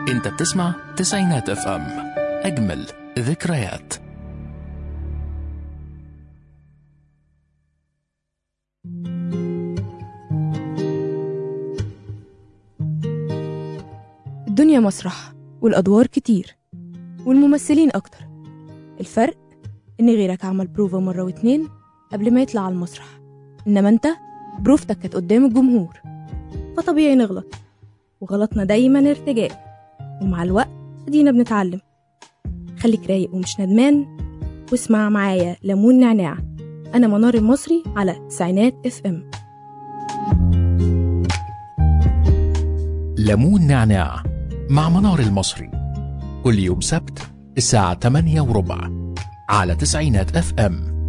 انت بتسمع تسعينات اف ام اجمل ذكريات الدنيا مسرح والأدوار كتير والممثلين أكتر الفرق إن غيرك عمل بروفا مرة واتنين قبل ما يطلع على المسرح إنما أنت بروفتك كانت قدام الجمهور فطبيعي نغلط وغلطنا دايما ارتجاء ومع الوقت ادينا بنتعلم خليك رايق ومش ندمان واسمع معايا ليمون نعناع أنا منار المصري على تسعينات اف ام ليمون نعناع مع منار المصري كل يوم سبت الساعة 8 وربع على تسعينات اف ام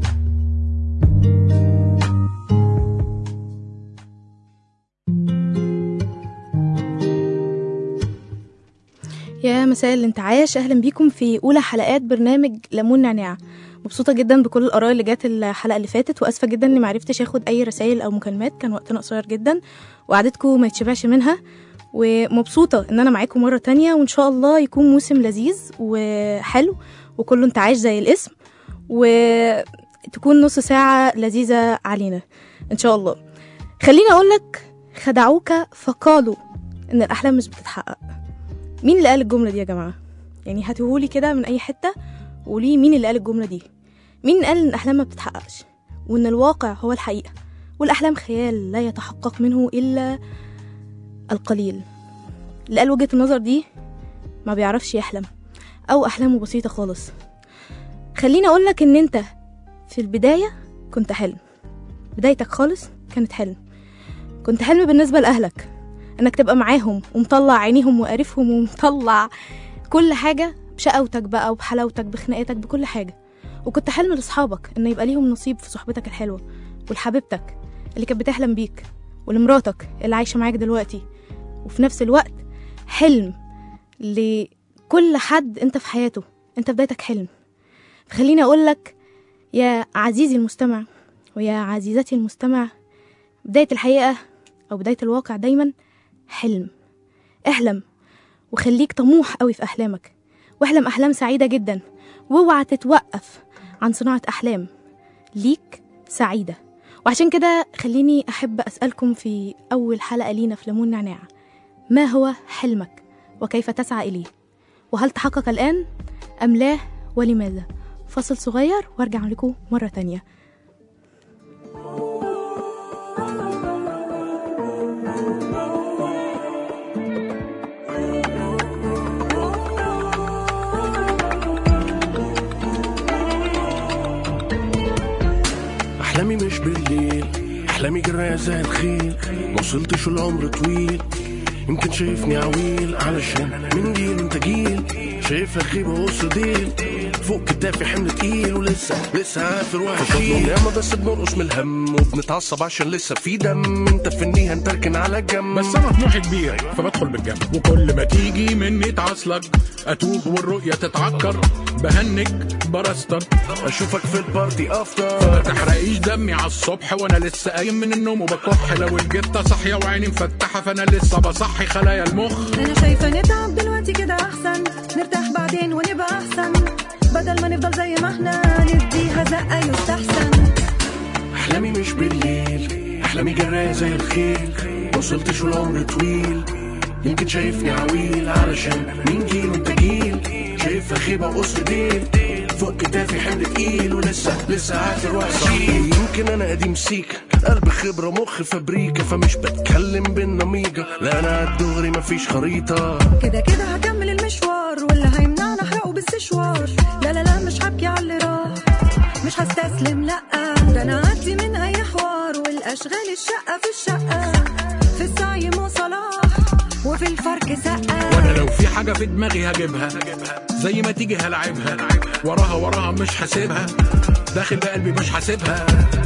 يا مساء الانتعاش اهلا بيكم في اولى حلقات برنامج ليمون نعناع مبسوطه جدا بكل الاراء اللي جت الحلقه اللي فاتت واسفه جدا اني معرفتش اخد اي رسائل او مكالمات كان وقتنا قصير جدا وقعدتكم ما يتشبعش منها ومبسوطه ان انا معاكم مره تانية وان شاء الله يكون موسم لذيذ وحلو وكله انتعاش زي الاسم وتكون نص ساعه لذيذه علينا ان شاء الله خليني اقول لك خدعوك فقالوا ان الاحلام مش بتتحقق مين اللي قال الجملة دي يا جماعة؟ يعني هاتوهولي كده من أي حتة وقولي مين اللي قال الجملة دي؟ مين قال إن الأحلام ما بتتحققش؟ وإن الواقع هو الحقيقة والأحلام خيال لا يتحقق منه إلا القليل اللي قال وجهة النظر دي ما بيعرفش يحلم أو أحلامه بسيطة خالص خليني أقولك إن أنت في البداية كنت حلم بدايتك خالص كانت حلم كنت حلم بالنسبة لأهلك انك تبقى معاهم ومطلع عينيهم وقارفهم ومطلع كل حاجة بشقاوتك بقى وبحلاوتك بخناقاتك بكل حاجة وكنت حلم لاصحابك ان يبقى ليهم نصيب في صحبتك الحلوة ولحبيبتك اللي كانت بتحلم بيك ولمراتك اللي عايشة معاك دلوقتي وفي نفس الوقت حلم لكل حد انت في حياته انت بدايتك حلم فخليني اقولك يا عزيزي المستمع ويا عزيزتي المستمع بداية الحقيقة أو بداية الواقع دايما حلم احلم وخليك طموح قوي في أحلامك واحلم أحلام سعيدة جدا واوعى تتوقف عن صناعة أحلام ليك سعيدة وعشان كده خليني أحب أسألكم في أول حلقة لينا في ليمون نعناع ما هو حلمك وكيف تسعى إليه وهل تحقق الآن أم لا ولماذا فصل صغير وارجع لكم مرة تانية احلامي مش بالليل احلامي جرايه زي الخيل موصلتش العمر طويل يمكن شايفني عويل علشان من جيل انت جيل شايفها خيبه وسط ديل فوق كتافي حمل تقيل ولسه لسه عافر وهشيل ياما بس بنرقص من الهم وبنتعصب عشان لسه في دم انت فنيها نتركن على جنب بس انا طموحي كبير فبدخل بالجنب وكل ما تيجي مني تعصلك اتوب والرؤيه تتعكر بهنج برستر اشوفك في البارتي ما افتر تحرقيش دمي على الصبح وانا لسه قايم من النوم وبكح لو الجته صاحيه وعيني مفتحه فانا لسه بصحي خلايا المخ انا شايفه نتعب دلوقتي كده احسن نرتاح بعدين ونبقى احسن بدل ما نفضل زي ما احنا نديها زقه يستحسن احلامي مش بالليل احلامي جرايه زي الخيل وصلتش والعمر طويل يمكن شايفني عويل علشان مين جيل وانت جيل شايفها خيبه وقص ديل فوق كتافي حمل تقيل ولسه لسه عافر وهشيل يمكن انا قديم سيكا قلب خبره مخ فابريكا فمش بتكلم بالنميجه لا انا عالدغري مفيش خريطه كده كده هكمل المشوار واللي هيمنعنا احرقه بالسشوار لا لا لا مش هبكي على اللي راح مش هستسلم لا ده انا عدي من اي حوار والاشغال الشقه في الشقه في السعي مو صلاح وفي الفرق سقه وانا لو في حاجه في دماغي هجيبها زي ما تيجي هلعبها وراها وراها مش هسيبها داخل بقلبي مش هسيبها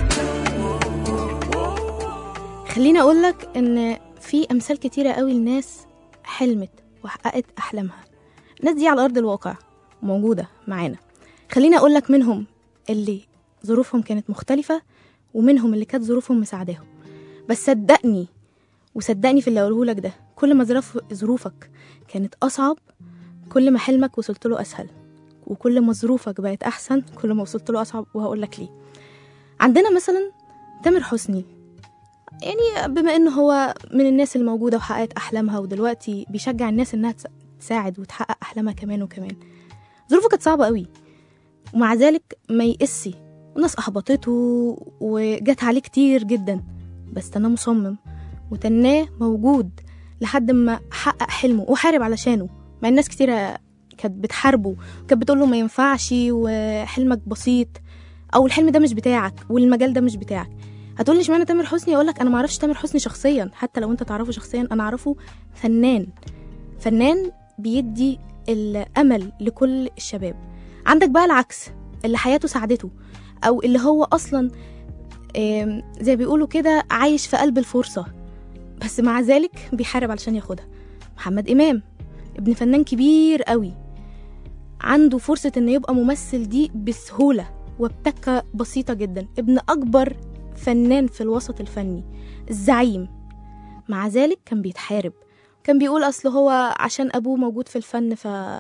خليني أقولك إن في أمثال كتيرة قوي لناس حلمت وحققت أحلامها الناس دي على أرض الواقع موجودة معانا خليني أقولك منهم اللي ظروفهم كانت مختلفة ومنهم اللي كانت ظروفهم مساعداهم بس صدقني وصدقني في اللي أقوله لك ده كل ما ظرف ظروفك كانت أصعب كل ما حلمك وصلت له أسهل وكل ما ظروفك بقت أحسن كل ما وصلت له أصعب وهقول لك ليه عندنا مثلا تامر حسني يعني بما انه هو من الناس الموجوده وحققت احلامها ودلوقتي بيشجع الناس انها تس- تساعد وتحقق احلامها كمان وكمان ظروفه كانت صعبه قوي ومع ذلك ما يقسي وناس احبطته وجت عليه كتير جدا بس تناه مصمم وتناه موجود لحد ما حقق حلمه وحارب علشانه مع الناس كتيرة كانت بتحاربه كانت بتقول له ما ينفعش وحلمك بسيط او الحلم ده مش بتاعك والمجال ده مش بتاعك هتقولي اشمعنى تامر حسني اقول لك انا ما اعرفش تامر حسني شخصيا حتى لو انت تعرفه شخصيا انا اعرفه فنان فنان بيدي الامل لكل الشباب عندك بقى العكس اللي حياته ساعدته او اللي هو اصلا آم، زي بيقولوا كده عايش في قلب الفرصه بس مع ذلك بيحارب علشان ياخدها محمد امام ابن فنان كبير قوي عنده فرصة انه يبقى ممثل دي بسهولة وبتكة بسيطة جدا ابن أكبر فنان في الوسط الفني الزعيم مع ذلك كان بيتحارب كان بيقول أصل هو عشان أبوه موجود في الفن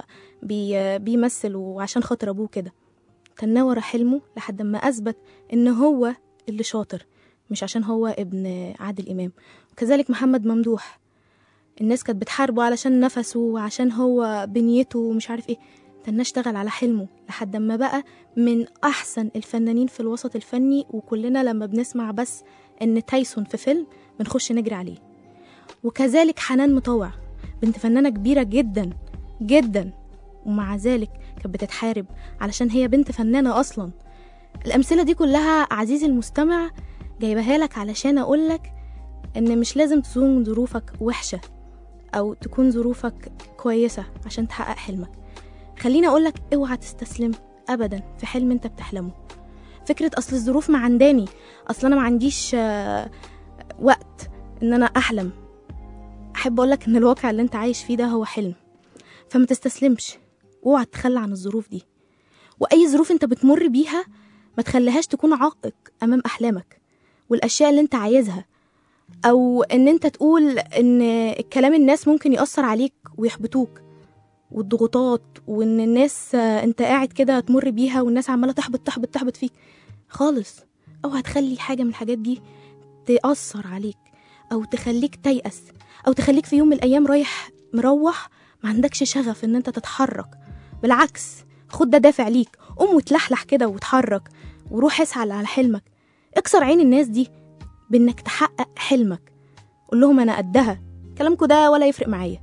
فبيمثل وعشان خاطر أبوه كده تناه ورا حلمه لحد ما أثبت إن هو اللي شاطر مش عشان هو ابن عادل إمام وكذلك محمد ممدوح الناس كانت بتحاربه علشان نفسه وعشان هو بنيته ومش عارف ايه تناه اشتغل على حلمه لحد ما بقى من احسن الفنانين في الوسط الفني وكلنا لما بنسمع بس ان تايسون في فيلم بنخش نجري عليه وكذلك حنان مطوع بنت فنانة كبيرة جدا جدا ومع ذلك كانت بتتحارب علشان هي بنت فنانة أصلا الأمثلة دي كلها عزيزي المستمع جايبها لك علشان أقولك إن مش لازم تكون ظروفك وحشة أو تكون ظروفك كويسة عشان تحقق حلمك خليني أقولك اوعى تستسلم أبدا في حلم أنت بتحلمه فكرة أصل الظروف ما عنداني أصل أنا ما عنديش آه، وقت إن أنا أحلم أحب أقولك إن الواقع اللي أنت عايش فيه ده هو حلم فما تستسلمش اوعى تتخلى عن الظروف دي وأي ظروف أنت بتمر بيها ما تخليهاش تكون عائق أمام أحلامك والأشياء اللي أنت عايزها او ان انت تقول ان كلام الناس ممكن يأثر عليك ويحبطوك والضغوطات وان الناس آه، انت قاعد كده تمر بيها والناس عماله تحبط تحبط تحبط فيك خالص اوعى تخلي حاجه من الحاجات دي تأثر عليك او تخليك تيأس او تخليك في يوم من الايام رايح مروح ما عندكش شغف ان انت تتحرك بالعكس خد ده دافع ليك قوم وتلحلح كده وتحرك وروح اسعى على حلمك اكسر عين الناس دي بانك تحقق حلمك قول لهم انا قدها كلامكوا ده ولا يفرق معايا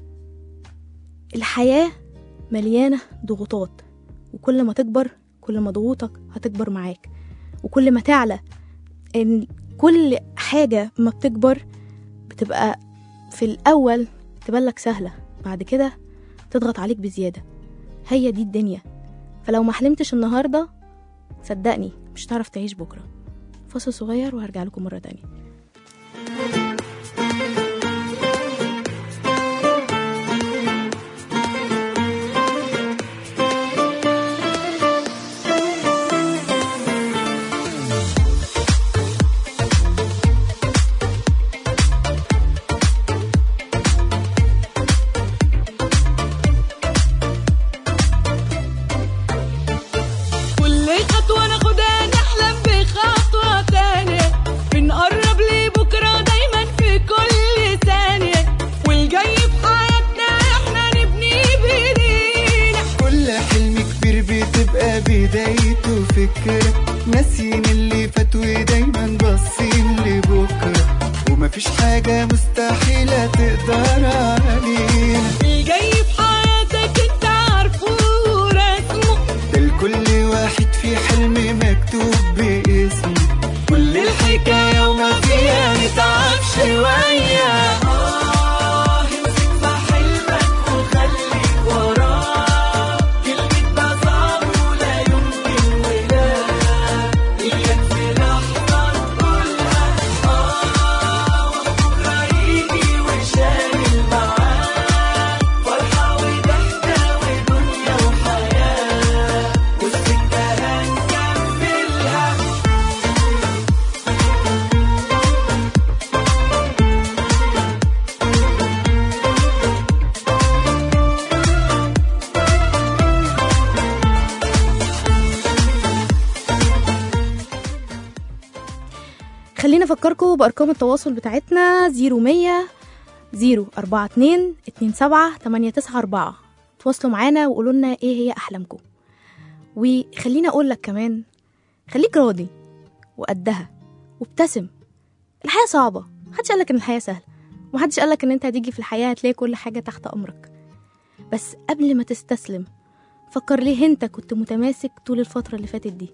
الحياة مليانة ضغوطات وكل ما تكبر كل ما ضغوطك هتكبر معاك وكل ما تعلى ان كل حاجة ما بتكبر بتبقى في الأول تبلك سهلة بعد كده تضغط عليك بزيادة هي دي الدنيا فلو ما حلمتش النهاردة صدقني مش هتعرف تعيش بكرة فاصل صغير وهرجع لكم مرة تانية كل خطوة ناخدها نحلم بخطوة تانية بنقرب لبكرة دايما في كل ثانية والجاي في حياتنا احنا نبني بايدينا كل حلم كبير بتبقى بدايته فكرة ناسيين اللي فات ودايما باصين لبكرة ومفيش حاجة مستحيلة تقدر علينا الجاي في حياتك انت عارفه ورسمه ده لكل واحد في حلم مكتوب باسمه كل الحكاية وما فيها نتعب شوية آه امسك في حلمك وخليك وراه كلمة ده صعب ولا يمكن ولا إياك في لحظة نقولها آه وبكرة يجي وشايل معاه فرحة وضحكة ودنيا وحياة والسكة هنكملها افكركم بارقام التواصل بتاعتنا 0100 042 27 894 تواصلوا معانا وقولوا لنا ايه هي احلامكم وخليني اقول لك كمان خليك راضي وقدها وابتسم الحياه صعبه محدش قالك ان الحياه سهله ومحدش قالك ان انت هتيجي في الحياه هتلاقي كل حاجه تحت امرك بس قبل ما تستسلم فكر ليه انت كنت متماسك طول الفتره اللي فاتت دي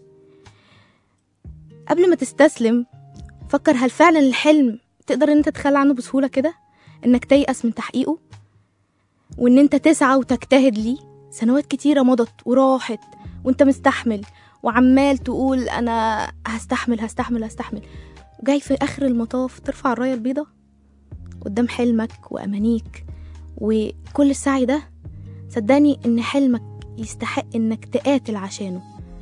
قبل ما تستسلم فكر هل فعلا الحلم تقدر ان انت تتخلى عنه بسهوله كده انك تيأس من تحقيقه وان انت تسعى وتجتهد ليه سنوات كتيره مضت وراحت وانت مستحمل وعمال تقول انا هستحمل هستحمل هستحمل وجاي في اخر المطاف ترفع الرايه البيضاء قدام حلمك وامانيك وكل السعي ده صدقني ان حلمك يستحق انك تقاتل عشانه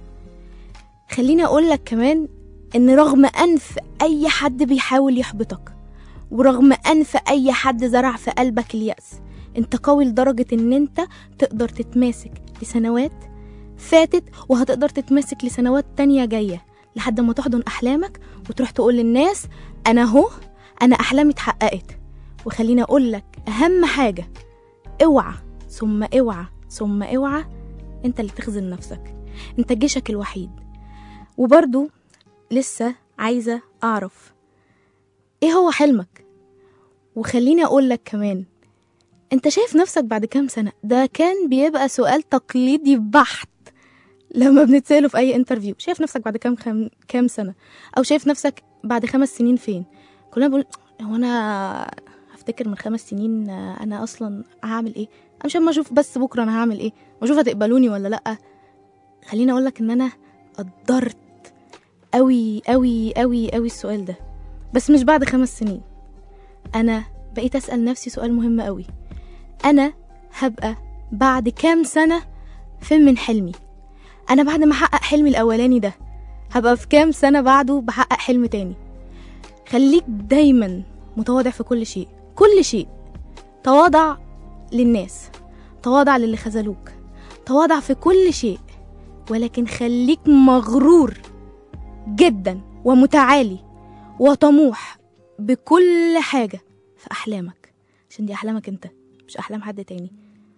خليني اقول لك كمان ان رغم انف اي حد بيحاول يحبطك ورغم انف اي حد زرع في قلبك اليأس انت قوي لدرجة ان انت تقدر تتماسك لسنوات فاتت وهتقدر تتماسك لسنوات تانية جاية لحد ما تحضن احلامك وتروح تقول للناس انا اهو انا احلامي اتحققت وخليني اقول لك اهم حاجة اوعى ثم اوعى ثم اوعى انت اللي تخزن نفسك انت جيشك الوحيد وبرضو لسه عايزة أعرف إيه هو حلمك وخليني أقول لك كمان أنت شايف نفسك بعد كام سنة ده كان بيبقى سؤال تقليدي بحت لما بنتسأله في أي انترفيو شايف نفسك بعد كام خم... كام سنة أو شايف نفسك بعد خمس سنين فين كلنا بقول هو أنا هفتكر من خمس سنين آه، أنا أصلا هعمل إيه أنا مش أما أشوف بس بكرة أنا هعمل إيه وأشوف هتقبلوني ولا لأ خليني أقول لك إن أنا قدرت أوي أوي أوي أوي السؤال ده بس مش بعد خمس سنين أنا بقيت أسأل نفسي سؤال مهم أوي أنا هبقى بعد كام سنة فين من حلمي أنا بعد ما أحقق حلمي الأولاني ده هبقى في كام سنة بعده بحقق حلم تاني خليك دايما متواضع في كل شيء كل شيء تواضع للناس تواضع للي خذلوك تواضع في كل شيء ولكن خليك مغرور جدا ومتعالي وطموح بكل حاجة في أحلامك عشان دي أحلامك أنت مش أحلام حد تاني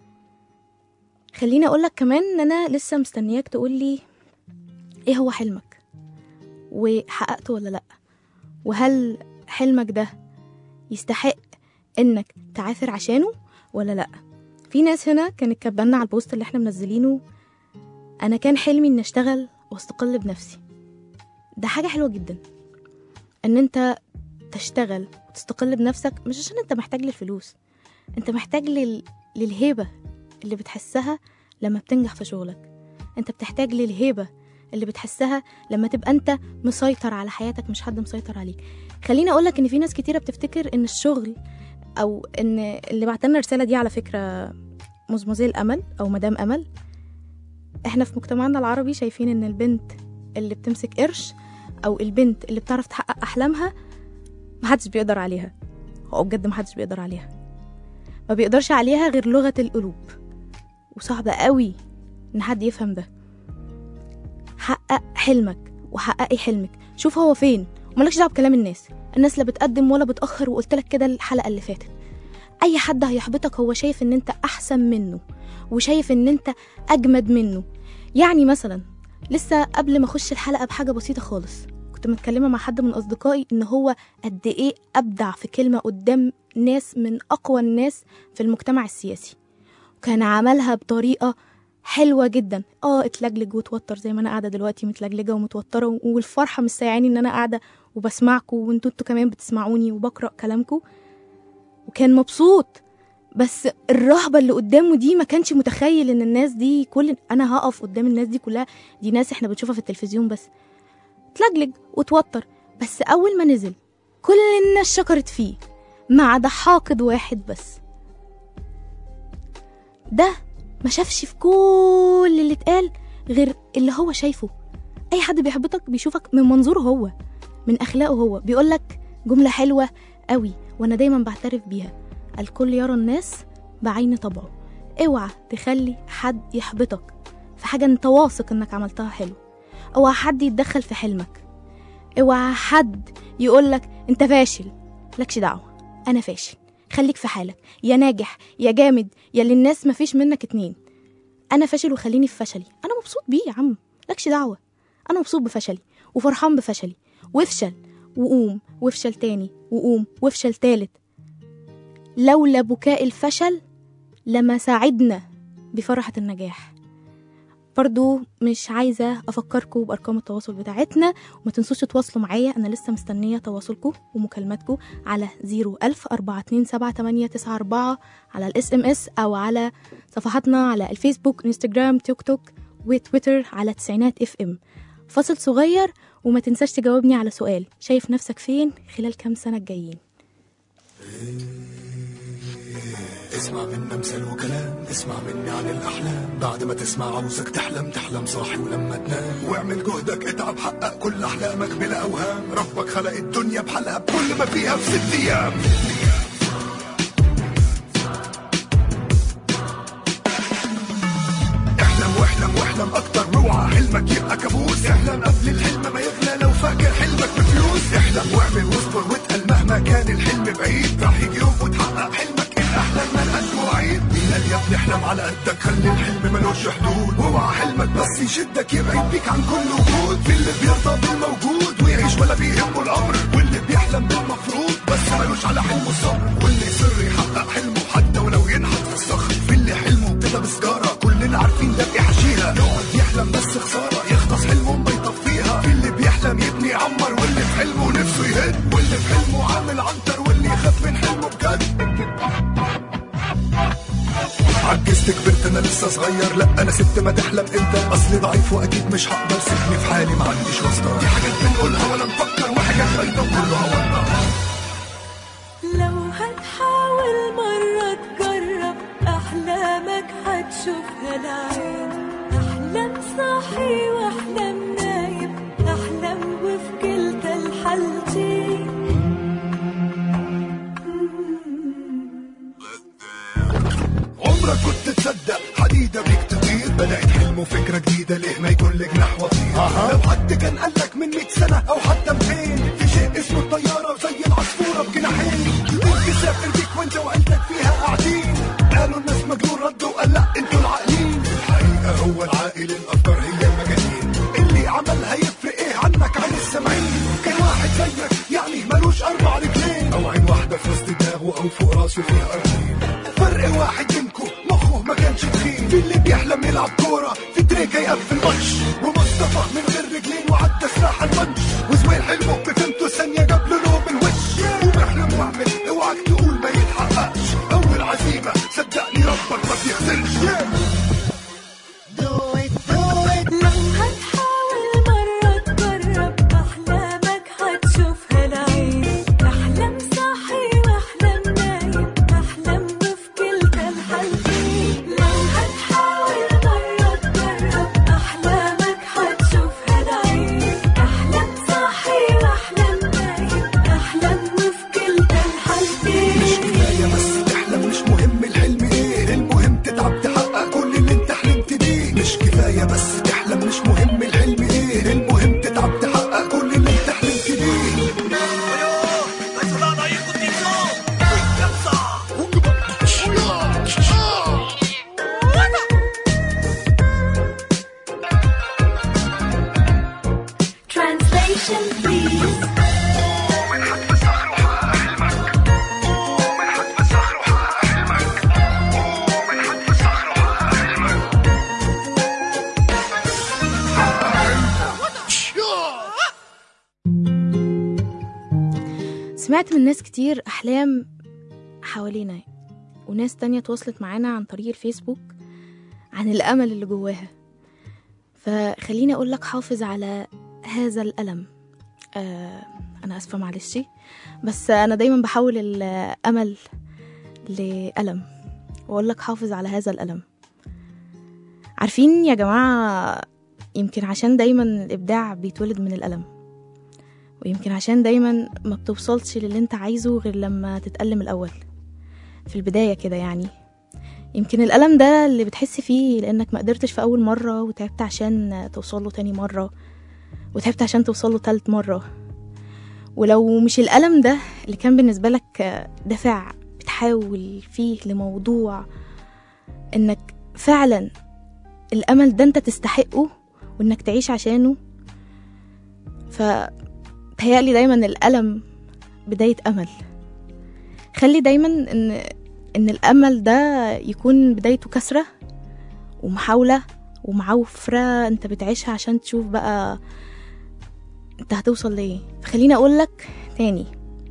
خليني أقولك كمان إن أنا لسه مستنياك تقولي إيه هو حلمك وحققته ولا لأ وهل حلمك ده يستحق إنك تعافر عشانه ولا لأ في ناس هنا كانت كاتبالنا على البوست اللي احنا منزلينه أنا كان حلمي إن أشتغل وأستقل بنفسي ده حاجة حلوة جدا ان انت تشتغل وتستقل بنفسك مش عشان انت محتاج للفلوس انت محتاج لل... للهيبة اللي بتحسها لما بتنجح في شغلك انت بتحتاج للهيبة اللي بتحسها لما تبقى انت مسيطر على حياتك مش حد مسيطر عليك خليني اقولك ان في ناس كتيرة بتفتكر ان الشغل او ان اللي بعتلنا الرسالة دي على فكرة مزمزيل امل او مدام امل احنا في مجتمعنا العربي شايفين ان البنت اللي بتمسك قرش او البنت اللي بتعرف تحقق احلامها محدش بيقدر عليها هو بجد محدش بيقدر عليها ما بيقدرش عليها غير لغة القلوب وصعب قوي ان حد يفهم ده حقق حلمك وحققي حلمك شوف هو فين ومالكش دعوه بكلام الناس الناس لا بتقدم ولا بتأخر وقلت لك كده الحلقة اللي فاتت اي حد هيحبطك هو شايف ان انت احسن منه وشايف ان انت اجمد منه يعني مثلا لسه قبل ما اخش الحلقه بحاجه بسيطه خالص كنت متكلمه مع حد من اصدقائي ان هو قد ايه ابدع في كلمه قدام ناس من اقوى الناس في المجتمع السياسي وكان عملها بطريقه حلوه جدا اه اتلجلج وتوتر زي ما انا قاعده دلوقتي متلجلجه ومتوتره والفرحه مش سايعاني ان انا قاعده وبسمعكم وانتوا انتوا كمان بتسمعوني وبقرا كلامكم وكان مبسوط بس الرهبه اللي قدامه دي ما كانش متخيل ان الناس دي كل انا هقف قدام الناس دي كلها دي ناس احنا بنشوفها في التلفزيون بس اتلجلج وتوتر بس اول ما نزل كل الناس شكرت فيه ما عدا حاقد واحد بس ده ما شافش في كل اللي اتقال غير اللي هو شايفه اي حد بيحبطك بيشوفك من منظوره هو من اخلاقه هو بيقولك جمله حلوه قوي وانا دايما بعترف بيها الكل يرى الناس بعين طبعه اوعى تخلي حد يحبطك في حاجه انت واثق انك عملتها حلو اوعى حد يتدخل في حلمك اوعى حد يقولك انت فاشل لكش دعوة انا فاشل خليك في حالك يا ناجح يا جامد يا اللي الناس مفيش منك اتنين انا فاشل وخليني في فشلي انا مبسوط بيه يا عم لكش دعوة انا مبسوط بفشلي وفرحان بفشلي وافشل وقوم وافشل تاني وقوم وافشل تالت لولا بكاء الفشل لما ساعدنا بفرحة النجاح برضو مش عايزة أفكركم بأرقام التواصل بتاعتنا وما تنسوش تتواصلوا معايا أنا لسه مستنية تواصلكم ومكالماتكم على 01000 427 على الاس ام اس أو على صفحاتنا على الفيسبوك انستجرام تيك توك وتويتر على تسعينات اف ام فاصل صغير وما تنساش تجاوبني على سؤال شايف نفسك فين خلال كام سنة الجايين اسمع منا مثل وكلام اسمع مني عن الأحلام بعد ما تسمع عاوزك تحلم تحلم صاحي ولما تنام واعمل جهدك اتعب حقق كل أحلامك بلا أوهام ربك خلق الدنيا بحالها بكل ما فيها في ست أيام احلم واحلم واحلم اكتر روعة حلمك يبقى كابوس احلم قبل الحلم ما يغلى لو فاكر حلمك بفلوس احلم واعمل واصبر واتقل مهما كان الحلم بعيد راح يجي يوم وتحقق حلمك الاحلام ما قد وعيد مين قال يا ابني احلم على قدك خلي الحلم ملوش حدود واوعى حلمك بس يشدك يبعد بيك عن كل وجود في اللي بيرضى بالموجود ويعيش ولا بيهمه الامر واللي بيحلم بالمفروض بس ملوش على حلمه صبر واللي يصر يحقق حلمه حتى ولو ينحت في الصخر في اللي حلمه ابتدى بسجاره كلنا عارفين ده بيحشيها يقعد يحلم بس خساره يختص حلمه ما يطفيها في اللي بيحلم يبني يعمر واللي في حلمه نفسه يهد واللي في حلمه عامل عنتر واللي يخاف من حلمه بجد عجزت كبرت انا لسه صغير لا انا ست ما تحلم انت اصلي ضعيف واكيد مش هقدر سيبني في حالي ما عنديش واسطه دي حاجات بنقولها ولا نفكر وحاجات باينه كلها واضحه لو هتحاول مرة تجرب أحلامك هتشوفها العين أحلام صاحي وأحلام نايم أحلام وفي كلتا الحالتين عمرك كنت تصدق حديدة بيك تطير بدأت حلم وفكرة جديدة ليه ما يكون لك نحو طير لو حد كان قالك من 100 سنة أو حتى 200 في شيء اسمه الطيارة وزي العصفورة بجناحين تسافر بيك وانت وعيلتك فيها قاعدين قالوا الناس مجنون ردوا قال لا انتوا العاقلين الحقيقة هو العاقل الأفكار هي المجانين اللي عملها يفرق ايه عنك عن السامعين كان واحد زيك يعني ملوش أربع رجلين أو عين واحدة في وسط دماغه أو فوق راسه فيها أرضين فرق واحد منكم مخه ما كانش تخين في اللي بيحلم يلعب كورة في تريكة يقفل ماتش ومصطفى من غير رجلين وعدى سلاح الماتش وزويل حلمه بفهمته ثانية جاب له لوب الوش وبحلم واعمل اوعك تقول ما يتحققش أول عزيمة صدقني ربك ما بيخسرش لو هتحاول مرة تجرب أحلامك هتشوفها العين أحلام صاحي وأحلام نايم أحلام وفي كلتا الحالتين لو هتحاول مرة تجرب أحلامك هتشوفها العين أحلام صاحي وأحلام نايم أحلام وفي كلتا الحالتين مش كفاية بس تحلم مش مهم الحلم ايه المهم تتعب تحقق كل اللي انت حلمت بيه مش كفاية بس تحلم مش مهم الحلم ايه المهم تتعب تحقق كل اللي انت حلمت بيه Translation please سمعت من ناس كتير أحلام حوالينا وناس تانية تواصلت معانا عن طريق الفيسبوك عن الأمل اللي جواها فخليني أقول لك حافظ على هذا الألم آه أنا أسفة معلش بس أنا دايما بحول الأمل لألم وأقول لك حافظ على هذا الألم عارفين يا جماعة يمكن عشان دايما الإبداع بيتولد من الألم ويمكن عشان دايما ما بتوصلش للي انت عايزه غير لما تتألم الأول في البداية كده يعني يمكن الألم ده اللي بتحس فيه لأنك ما قدرتش في أول مرة وتعبت عشان توصله تاني مرة وتعبت عشان توصله تالت مرة ولو مش الألم ده اللي كان بالنسبة لك آه، دافع بتحاول فيه لموضوع انك فعلا الأمل ده انت تستحقه وانك تعيش عشانه فتهيألي دايما الألم بداية أمل خلي دايما ان ان الأمل ده يكون بدايته كسرة ومحاولة ومعوفرة انت بتعيشها عشان تشوف بقى انت هتوصل ليه فخليني اقولك تاني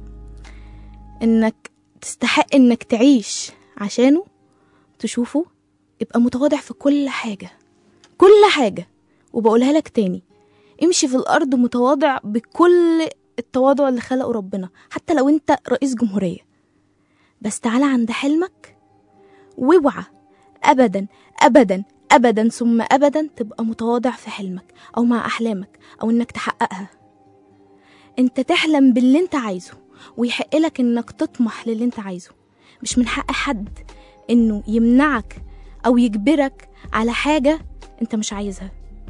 انك تستحق انك تعيش عشانه تشوفه يبقى متواضع في كل حاجة كل حاجة وبقولها لك تاني امشي في الأرض متواضع بكل التواضع اللي خلقه ربنا حتى لو انت رئيس جمهورية بس تعالى عند حلمك واوعى أبدا أبدا أبدا ثم أبدا تبقى متواضع في حلمك أو مع أحلامك أو إنك تحققها انت تحلم باللي انت عايزه ويحق لك انك تطمح للي انت عايزه مش من حق حد انه يمنعك او يجبرك على حاجة انت مش عايزها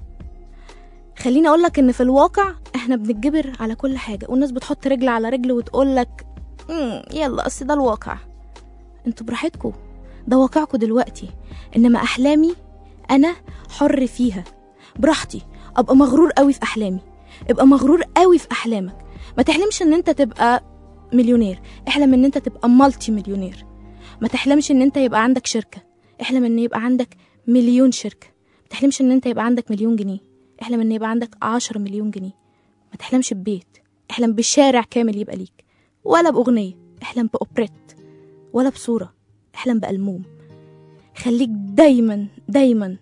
خليني اقولك ان في الواقع احنا بنتجبر على كل حاجة والناس بتحط رجل على رجل وتقولك "مم، يلا اصل ده الواقع انتوا براحتكوا ده واقعكوا دلوقتي انما احلامي انا حر فيها براحتي ابقى مغرور قوي في احلامي ابقى مغرور قوي في احلامك ما تحلمش ان انت تبقى مليونير احلم ان انت تبقى مالتي مليونير ما تحلمش ان انت يبقى عندك شركة احلم ان يبقى عندك مليون شركة ما تحلمش ان انت يبقى عندك مليون جنيه احلم ان يبقى عندك عشرة مليون جنيه ما تحلمش ببيت احلم بشارع كامل يبقى ليك ولا بأغنية احلم بأوبريت ولا بصورة احلم بألبوم خليك دايما دايما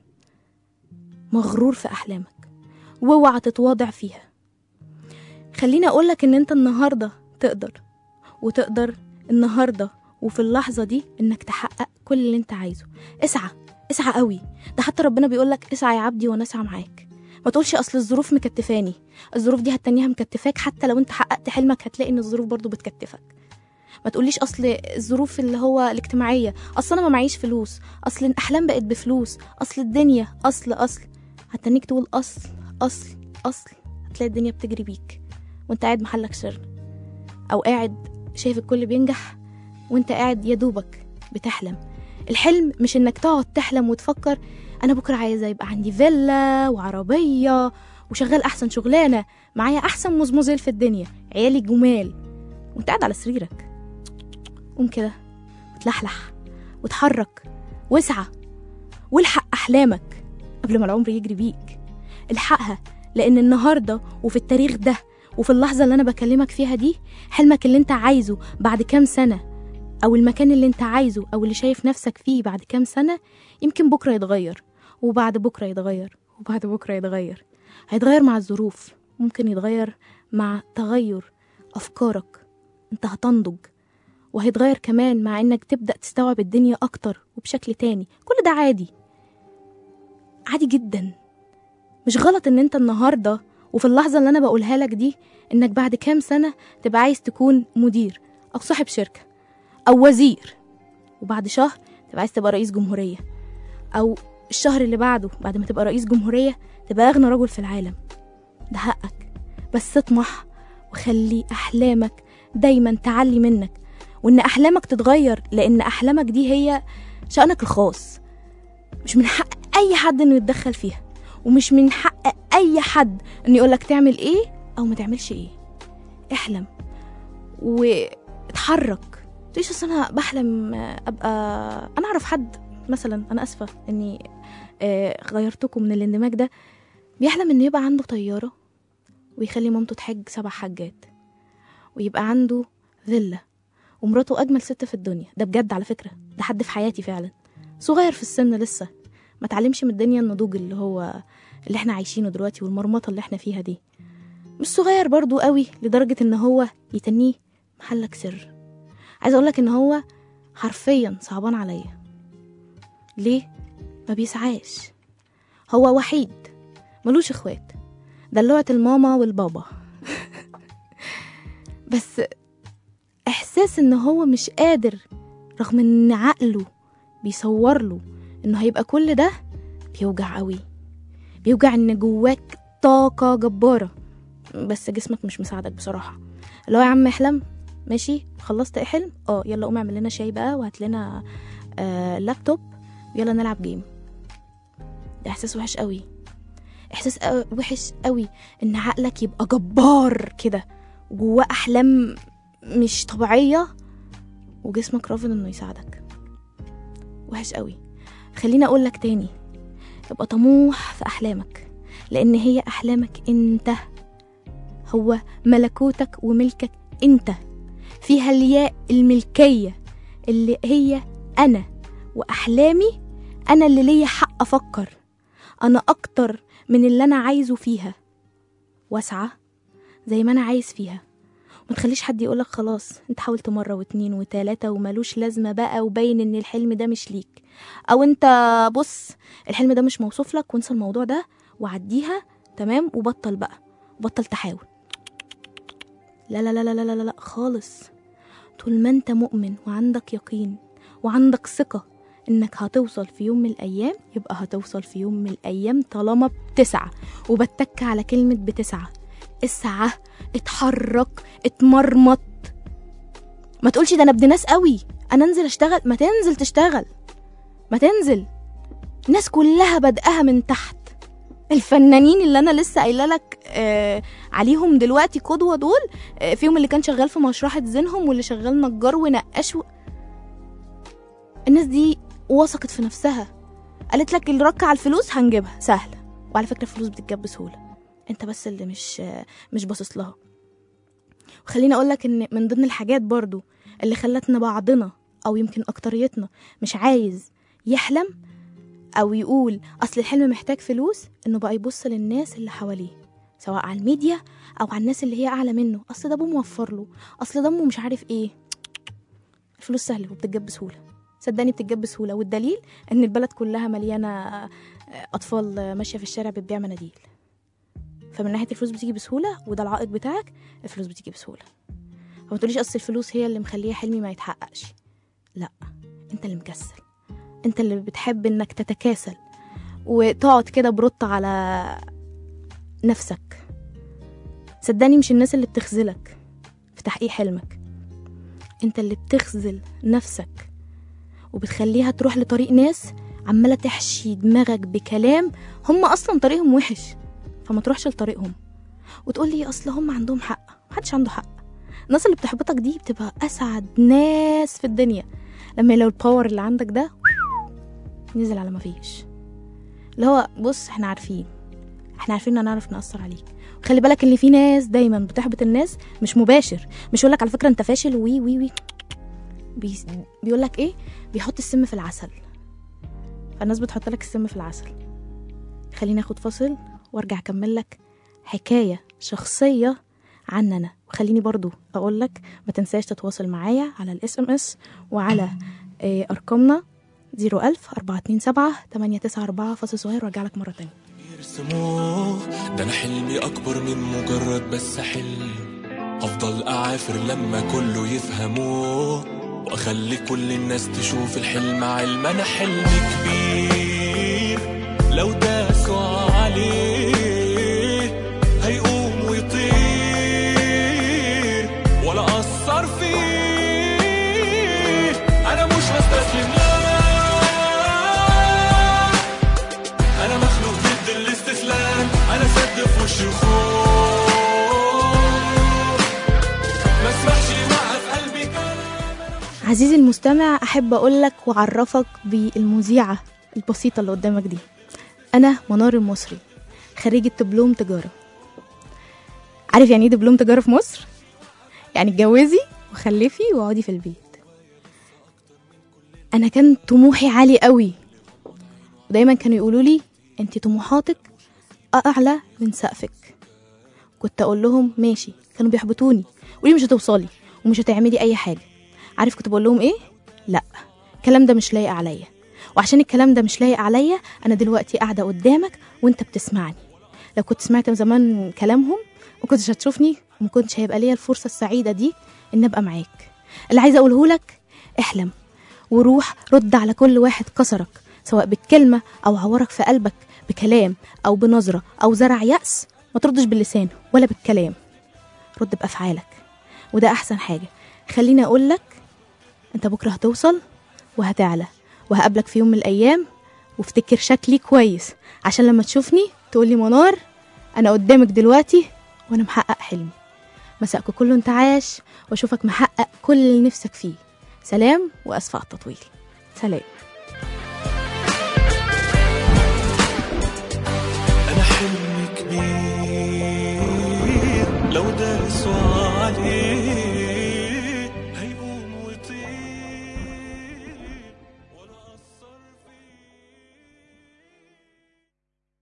مغرور في أحلامك واوعى تتواضع فيها خليني أقولك إن أنت النهاردة تقدر وتقدر النهاردة وفي اللحظة دي إنك تحقق كل اللي أنت عايزه اسعى اسعى قوي ده حتى ربنا بيقولك اسعى يا عبدي وأنا أسعى معاك ما تقولش أصل الظروف مكتفاني الظروف دي هتنيها مكتفاك حتى لو أنت حققت حلمك هتلاقي إن الظروف برضو بتكتفك ما تقوليش اصل الظروف اللي هو الاجتماعيه اصل انا ما معيش فلوس اصل الاحلام بقت بفلوس اصل الدنيا اصل اصل هتنيك تقول اصل اصل اصل هتلاقي الدنيا بتجري بيك وانت قاعد محلك سر او قاعد شايف الكل بينجح وانت قاعد يا دوبك بتحلم الحلم مش انك تقعد تحلم وتفكر انا بكره عايزه يبقى عندي فيلا وعربيه وشغال احسن شغلانه معايا احسن مزمزل في الدنيا عيالي جمال وانت قاعد على سريرك قوم كده وتلحلح وتحرك واسعى والحق احلامك قبل ما العمر يجري بيك الحقها لان النهارده وفي التاريخ ده وفي اللحظه اللي انا بكلمك فيها دي حلمك اللي انت عايزه بعد كام سنه او المكان اللي انت عايزه او اللي شايف نفسك فيه بعد كام سنه يمكن بكره يتغير وبعد بكره يتغير وبعد بكره يتغير هيتغير مع الظروف ممكن يتغير مع تغير افكارك انت هتنضج وهيتغير كمان مع انك تبدأ تستوعب الدنيا اكتر وبشكل تاني كل ده عادي عادي جدا مش غلط ان انت النهاردة وفي اللحظة اللي انا بقولها لك دي انك بعد كام سنة تبقى عايز تكون مدير او صاحب شركة او وزير وبعد شهر تبقى عايز تبقى رئيس جمهورية او الشهر اللي بعده بعد ما تبقى رئيس جمهورية تبقى اغنى رجل في العالم ده حقك بس اطمح وخلي احلامك دايما تعلي منك وان احلامك تتغير لان احلامك دي هي شأنك الخاص مش من حق اي حد انه يتدخل فيها ومش من حق اي حد انه يقولك تعمل ايه او ما تعملش ايه احلم واتحرك تقوليش اصل انا بحلم ابقى انا اعرف حد مثلا انا اسفه اني آه، غيرتكم من الاندماج ده بيحلم انه يبقى عنده طياره ويخلي مامته تحج سبع حجات ويبقى عنده فيلا ومراته اجمل ست في الدنيا ده بجد على فكره ده حد في حياتي فعلا صغير في السن لسه ما تعلمش من الدنيا النضوج اللي هو اللي احنا عايشينه دلوقتي والمرمطه اللي احنا فيها دي مش صغير برضو قوي لدرجه ان هو يتنيه محلك سر عايزه اقولك ان هو حرفيا صعبان عليا ليه ما بيسعاش هو وحيد ملوش اخوات دلوعة الماما والبابا بس احساس ان هو مش قادر رغم ان عقله بيصور له انه هيبقى كل ده بيوجع قوي بيوجع ان جواك طاقة جبارة بس جسمك مش مساعدك بصراحة اللي هو يا عم احلم ماشي خلصت ايه حلم اه يلا قوم اعمل لنا شاي بقى وهات لنا آه لابتوب يلا نلعب جيم ده احساس وحش قوي احساس قوي- وحش قوي ان عقلك يبقى جبار كده وجواه احلام مش طبيعيه وجسمك رافض انه يساعدك وحش قوي خليني اقول لك تاني ابقى طموح في احلامك لان هي احلامك انت هو ملكوتك وملكك انت فيها الياء الملكيه اللي هي انا واحلامي انا اللي ليا حق افكر انا اكتر من اللي انا عايزه فيها واسعى زي ما انا عايز فيها ما تخليش حد يقولك خلاص انت حاولت مرة واتنين وتلاتة وملوش لازمة بقى وباين ان الحلم ده مش ليك او انت بص الحلم ده مش موصوف لك وانسى الموضوع ده وعديها تمام وبطل بقى بطل تحاول لا لا لا لا لا لا, لا خالص طول ما انت مؤمن وعندك يقين وعندك ثقة انك هتوصل في يوم من الايام يبقى هتوصل في يوم من الايام طالما بتسعى وبتك على كلمة بتسعى اسعى اتحرك اتمرمط ما تقولش ده انا ابن ناس قوي انا انزل اشتغل ما تنزل تشتغل ما تنزل الناس كلها بدأها من تحت الفنانين اللي انا لسه قايله لك آه عليهم دلوقتي قدوه دول آه فيهم اللي كان شغال في مشرحه زينهم واللي شغال نجار ونقاش و... الناس دي وثقت في نفسها قالت لك اللي ركع على الفلوس هنجيبها سهله وعلى فكره الفلوس بتتجاب بسهوله انت بس اللي مش آه مش باصص لها وخليني اقول لك ان من ضمن الحاجات برضو اللي خلتنا بعضنا او يمكن اكتريتنا مش عايز يحلم او يقول اصل الحلم محتاج فلوس انه بقى يبص للناس اللي حواليه سواء على الميديا او على الناس اللي هي اعلى منه اصل ده ابوه موفر له اصل دمه مش عارف ايه الفلوس سهله وبتتجاب بسهوله صدقني بتتجاب بسهوله والدليل ان البلد كلها مليانه اطفال ماشيه في الشارع بتبيع مناديل فمن ناحيه الفلوس بتيجي بسهوله وده العائق بتاعك الفلوس بتيجي بسهوله فما تقوليش اصل الفلوس هي اللي مخليه حلمي ما يتحققش لا انت اللي مكسل انت اللي بتحب انك تتكاسل وتقعد كده برط على نفسك صدقني مش الناس اللي بتخذلك في تحقيق حلمك انت اللي بتخذل نفسك وبتخليها تروح لطريق ناس عمالة تحشي دماغك بكلام هم أصلا طريقهم وحش فما تروحش لطريقهم وتقول لي أصل هم عندهم حق محدش عنده حق الناس اللي بتحبطك دي بتبقى أسعد ناس في الدنيا لما لو الباور اللي عندك ده نزل على مفيش اللي هو بص احنا عارفين احنا عارفين ان هنعرف نأثر عليك وخلي بالك ان في ناس دايما بتحبط الناس مش مباشر مش يقول لك على فكره انت فاشل وي وي وي بي بيقول لك ايه بيحط السم في العسل فالناس بتحط لك السم في العسل خليني اخد فاصل وارجع اكمل لك حكايه شخصيه عننا وخليني برضو اقول لك ما تنساش تتواصل معايا على الاس ام اس وعلى اه ارقامنا 01000 427 894 فاصل صغير وارجع لك مره تانية يرسموه ده انا حلمي اكبر من مجرد بس حلم افضل اعافر لما كله يفهموه واخلي كل الناس تشوف الحلم علم انا حلم كبير لو داسوا عليه هيقوم ويطير ولا اثر فيه انا مش هستسلم لا انا مخلوق ضد الاستسلام انا سد في وش الخوف ما اسمحش يوقف قلبي كلام عزيزي المستمع احب اقول لك واعرفك بالمذيعه البسيطه اللي قدامك دي انا منار المصري خريجه دبلوم تجاره عارف يعني ايه دبلوم تجاره في مصر يعني اتجوزي وخلفي واقعدي في البيت انا كان طموحي عالي قوي ودايما كانوا يقولوا لي انت طموحاتك اعلى من سقفك كنت اقول لهم ماشي كانوا بيحبطوني قولي مش هتوصلي ومش هتعملي اي حاجه عارف كنت بقول لهم ايه لا الكلام ده مش لايق عليا وعشان الكلام ده مش لايق عليا انا دلوقتي قاعده قدامك وانت بتسمعني لو كنت سمعت زمان كلامهم ما كنتش هتشوفني وما كنتش هيبقى ليا الفرصه السعيده دي ان ابقى معاك اللي عايزه اقوله لك احلم وروح رد على كل واحد كسرك سواء بالكلمه او عورك في قلبك بكلام او بنظره او زرع يأس ما تردش باللسان ولا بالكلام رد بافعالك وده احسن حاجه خليني اقول لك انت بكره هتوصل وهتعلى وهقابلك في يوم من الايام وافتكر شكلي كويس عشان لما تشوفني تقولي منار انا قدامك دلوقتي وانا محقق حلمي مساءكم كله انت عاش واشوفك محقق كل اللي نفسك فيه سلام واسفه على التطويل سلام أنا حلمي كبير لو داسوا عليه